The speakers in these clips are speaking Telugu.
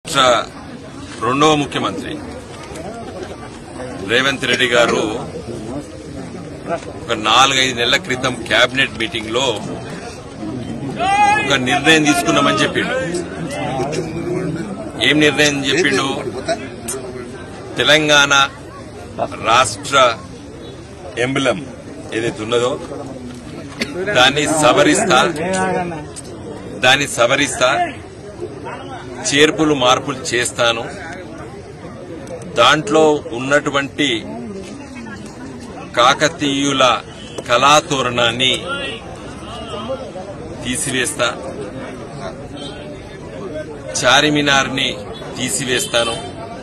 రాష్ట్ర రెండవ ముఖ్యమంత్రి రేవంత్ రెడ్డి గారు ఒక నాలుగైదు నెలల క్రితం కేబినెట్ మీటింగ్ లో ఒక నిర్ణయం తీసుకున్నామని చెప్పిండు ఏం నిర్ణయం చెప్పిండు తెలంగాణ రాష్ట్ర ఎంబలం ఏదైతే ఉన్నదో దాన్ని సవరిస్తా దాన్ని సవరిస్తా చేర్పులు మార్పులు చేస్తాను దాంట్లో ఉన్నటువంటి కాకతీయుల కళాతోరణాన్ని తీసివేస్తా చారిమినార్ని తీసివేస్తాను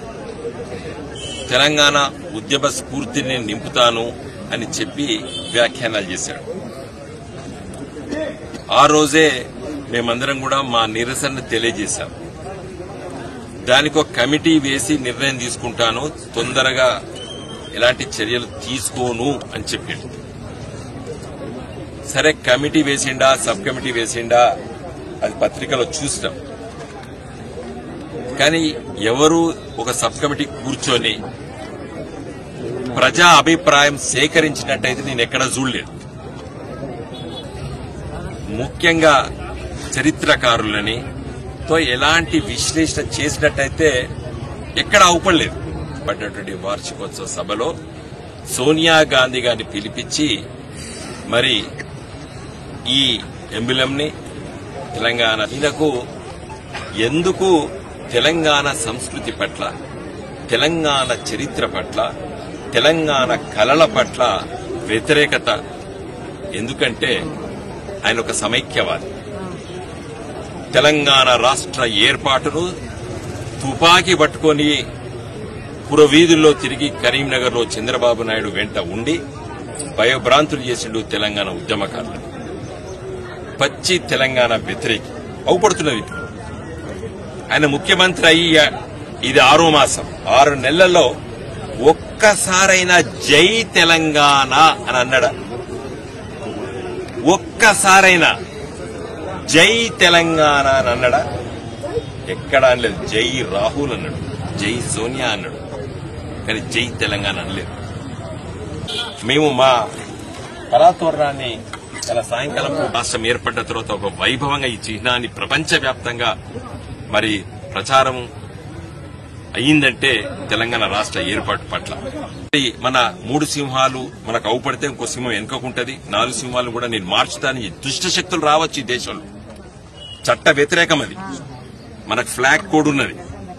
తెలంగాణ ఉద్యమ స్ఫూర్తిని నింపుతాను అని చెప్పి వ్యాఖ్యానాలు చేశాడు ఆ రోజే మేమందరం కూడా మా నిరసన తెలియజేశాం దానికి ఒక కమిటీ వేసి నిర్ణయం తీసుకుంటాను తొందరగా ఎలాంటి చర్యలు తీసుకోను అని చెప్పిండు సరే కమిటీ వేసిండా సబ్ కమిటీ వేసిండా అది పత్రికలో చూసినాం కానీ ఎవరు ఒక సబ్ కమిటీ కూర్చొని ప్రజా అభిప్రాయం సేకరించినట్టయితే నేను ఎక్కడ చూడలేదు ముఖ్యంగా చరిత్రకారులని తో ఎలాంటి విశ్లేషణ చేసినట్టయితే ఎక్కడ అవపడలేదు పడినటువంటి వార్షికోత్సవ సభలో సోనియా గాంధీ గారిని పిలిపించి మరి ఈ ఎంబులంని తెలంగాణ ఈయనకు ఎందుకు తెలంగాణ సంస్కృతి పట్ల తెలంగాణ చరిత్ర పట్ల తెలంగాణ కళల పట్ల వ్యతిరేకత ఎందుకంటే ఆయన ఒక సమైక్యవాది తెలంగాణ రాష్ట్ర ఏర్పాటును తుపాకీ పట్టుకొని పురవీధుల్లో తిరిగి కరీంనగర్లో చంద్రబాబు నాయుడు వెంట ఉండి భయభ్రాంతులు చేసిండు తెలంగాణ ఉద్యమకారులు పచ్చి తెలంగాణ వ్యతిరేకి అవుపడుతున్నది ఇప్పుడు ఆయన ముఖ్యమంత్రి అయ్యి ఇది ఆరో మాసం ఆరు నెలల్లో ఒక్కసారైనా జై తెలంగాణ అని అన్నాడా ఒక్కసారైనా జై తెలంగాణ అని అన్నాడా ఎక్కడా అనలేదు జై రాహుల్ అన్నాడు జై సోనియా అన్నాడు కానీ జై తెలంగాణ అనలేదు మేము మా కళాతోరణాన్ని ఇలా సాయంకాలం రాష్ట్రం ఏర్పడ్డ తర్వాత ఒక వైభవంగా ఈ చిహ్నాన్ని ప్రపంచవ్యాప్తంగా మరి ప్రచారం అయ్యిందంటే తెలంగాణ రాష్ట్ర ఏర్పాటు పట్ల మరి మన మూడు సింహాలు మనకు అవుపడితే ఇంకో సింహం వెనుకకుంటది నాలుగు సింహాలు కూడా నేను మార్చుతానని దుష్ట శక్తులు రావచ్చు ఈ దేశంలో చట్ట వ్యతిరేకం అది మనకు ఫ్లాగ్ కోడ్ ఉన్నది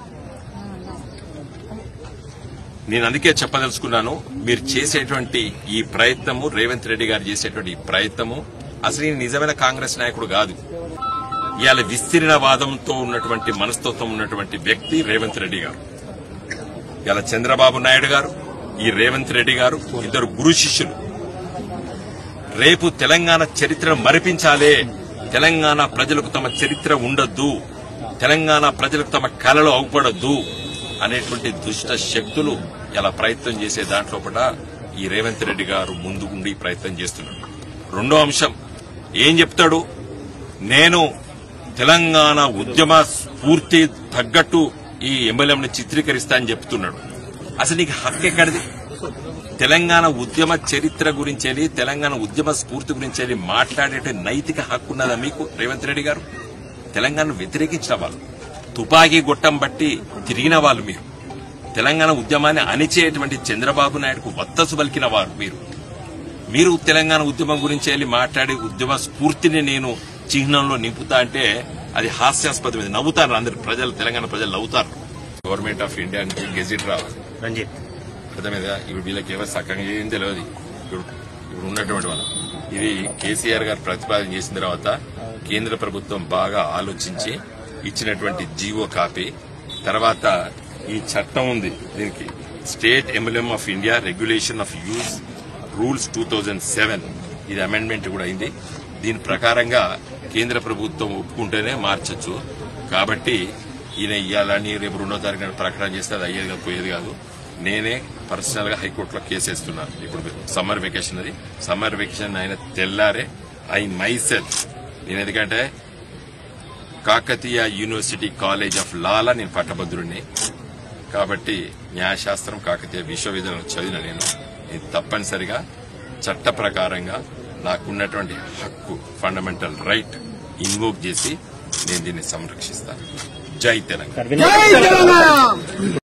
నేను అందుకే చెప్పదలుచుకున్నాను మీరు చేసేటువంటి ఈ ప్రయత్నము రేవంత్ రెడ్డి గారు చేసేటువంటి ఈ ప్రయత్నము అసలు ఈయన నిజమైన కాంగ్రెస్ నాయకుడు కాదు ఇవాళ విస్తీర్ణవాదంతో ఉన్నటువంటి మనస్తత్వం ఉన్నటువంటి వ్యక్తి రేవంత్ రెడ్డి గారు ఇవాళ చంద్రబాబు నాయుడు గారు ఈ రేవంత్ రెడ్డి గారు ఇద్దరు గురు శిష్యులు రేపు తెలంగాణ చరిత్రను మరిపించాలే తెలంగాణ ప్రజలకు తమ చరిత్ర ఉండొద్దు తెలంగాణ ప్రజలకు తమ కళలు అవుపడొద్దు అనేటువంటి దుష్ట శక్తులు ఇలా ప్రయత్నం చేసే దాంట్లో కూడా ఈ రేవంత్ రెడ్డి గారు ముందుకుండి ప్రయత్నం చేస్తున్నాడు రెండో అంశం ఏం చెప్తాడు నేను తెలంగాణ ఉద్యమ స్ఫూర్తి తగ్గట్టు ఈ ఎమ్మెల్యేని చిత్రీకరిస్తా అని చెప్తున్నాడు అసలు నీకు హక్కు ఎక్కడిది తెలంగాణ ఉద్యమ చరిత్ర గురించి తెలంగాణ ఉద్యమ స్ఫూర్తి గురించి మాట్లాడే నైతిక హక్కు ఉన్నదా మీకు రేవంత్ రెడ్డి గారు తెలంగాణ వ్యతిరేకించిన వాళ్ళు తుపాకీ గొట్టం బట్టి తిరిగిన వాళ్ళు మీరు తెలంగాణ ఉద్యమాన్ని అణిచేటువంటి చంద్రబాబు నాయుడుకు వత్తసు పలికిన వారు మీరు మీరు తెలంగాణ ఉద్యమం గురించి వెళ్ళి మాట్లాడి ఉద్యమ స్ఫూర్తిని నేను చిహ్నంలో నింపుతా అంటే అది హాస్యాస్పదమైంది నవ్వుతారు అందరు ప్రజలు తెలంగాణ ప్రజలు నవ్వుతారు గవర్నమెంట్ ఆఫ్ ఇండియా గెజిట్ రావాలి రంజిత్ అర్థమైందా ఇప్పుడు వీళ్ళకి ఎవరు సక్కగా ఏం తెలియదు ఇప్పుడు ఇప్పుడు ఉన్నటువంటి వాళ్ళు ఇది కేసీఆర్ గారు ప్రతిపాదన చేసిన తర్వాత కేంద్ర ప్రభుత్వం బాగా ఆలోచించి ఇచ్చినటువంటి జీవో కాపీ తర్వాత ఈ చట్టం ఉంది దీనికి state emblem of India regulation of use rules two thousand seven ఇది అమెండ్మెంట్ కూడా అయింది దీని ప్రకారంగా కేంద్ర ప్రభుత్వం ఒప్పుకుంటేనే మార్చొచ్చు కాబట్టి ఈయన ఇయ్యాలని రేపు రెండో తారీఖు నాడు ప్రకటన చేస్తే అది అయ్యేది కాదు పోయేది కాదు నేనే పర్సనల్ గా హైకోర్టులో కేసు వేస్తున్నాను ఇప్పుడు సమ్మర్ వెకేషన్ అది సమ్మర్ వెకేషన్ ఆయన తెల్లారే ఐ మై సెల్ఫ్ నేను ఎందుకంటే Kakatiya university college of law నేను పట్టభద్రుడిని కాబట్టి న్యాయశాస్త్రం కాకతీయ విశ్వవిద్యాలయం చదివిన నేను ఇది తప్పనిసరిగా చట్ట ప్రకారంగా నాకున్నటువంటి హక్కు ఫండమెంటల్ రైట్ ఇన్వోక్ చేసి నేను దీన్ని సంరక్షిస్తాను జై తెలంగాణ జై తెలంగాణ